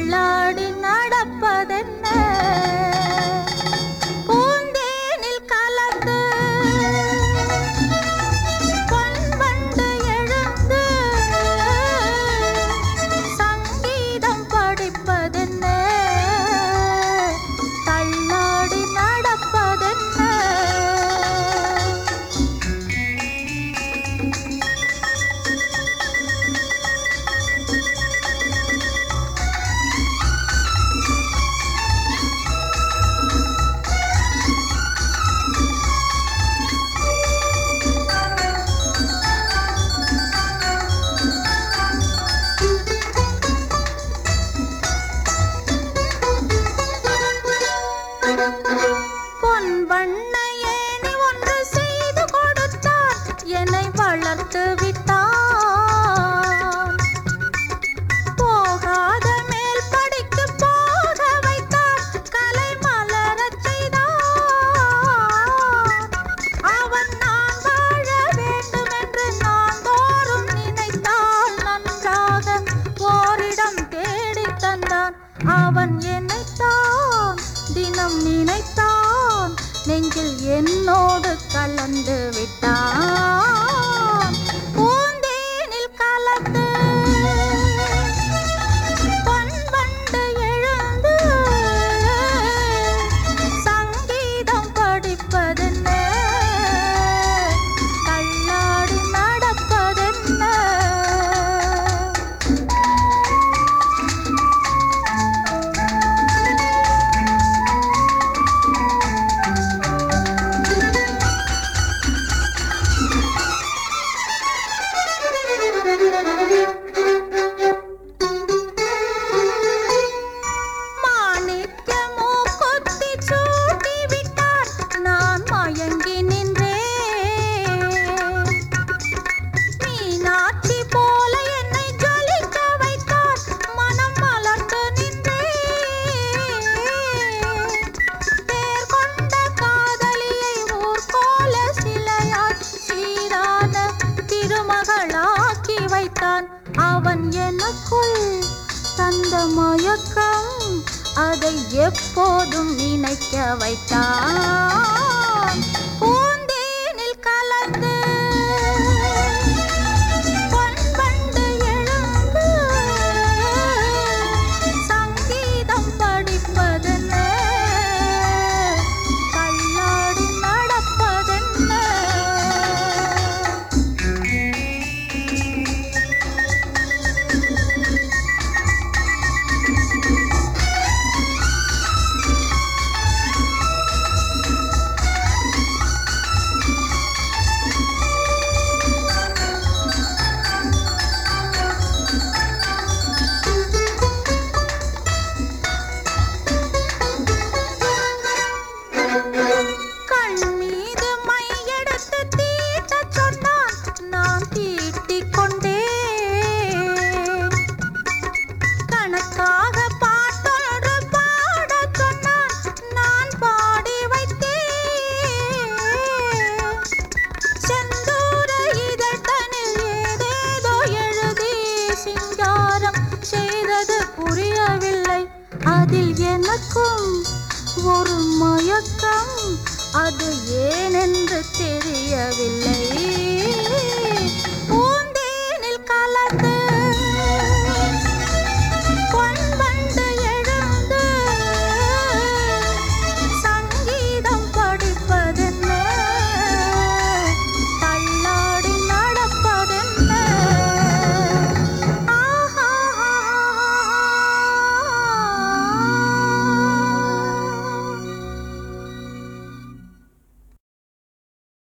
தள்ளாடி நடப்பதென்ன பூந்தேனில் கலந்து பொன்வண்டு எழுந்து சங்கீதம் படிப்பதென்ன தள்ளாடி நடப்பதென்ன பொன் வண்ண ஏணி ஒன்று செய்து கொடுத்தார் என்னை வளர்த்து விட்டார் போகாத மேல் படிக்கு போக வைத்தார் கலை மலரச் செய்தார் அவன் நான் வாழ வேண்டும் என்று நான் தோறும் நினைத்தால் நன்றாக ஓரிடம் தேடித் தந்தான் அவன் என்னைத்தான் தினம் நினைத்தான் நெஞ்சில் என்னோடு கலந்து விட்டான் பூந்தேனில் கலந்து பொன்வண்டு எழுந்து சங்கீதம் படிப்பதென்ன தள்ளாடி நடப்பதென்ன மாணிக்க மூக்குத்தி சூட்டி விட்டார் நான் மயங்கி நின்றேன் மீனாட்சி போல என்னை ஜொலிக்க வைத்தார் மனம் மலர்ந்து நின்றேன் பேர் கொண்ட காதலியை ஊர்கோல சிலையாய் சீரான திருமகளாக்கி வைத்தான் அவன் எனக்குள் தந்த மயக்கம் அதை எப்போதும் நினைக்க வைத்தான் பூந்தேனில் கலந்து பொன்வண்டு எழுந்து சங்கீதம் படிப்பதென்ன தள்ளாடி நடப்பதென்ன கண் மீது மையெடுத்து தீட்டச் சொன்னான் நான் தீட்டிக் கொண்டேன் கணக்காக பாட்டொன்று பாடச் சொன்னான் நான் பாடி வைத்தேன் செந்தூர இதழ்தனில் ஏதேதோ எழுதி சிங்காரம் செய்தது புரியவில்லை அதில் எனக்கும் ஒரு மயக்கம் அது ஏனென்று தெரியவில்லை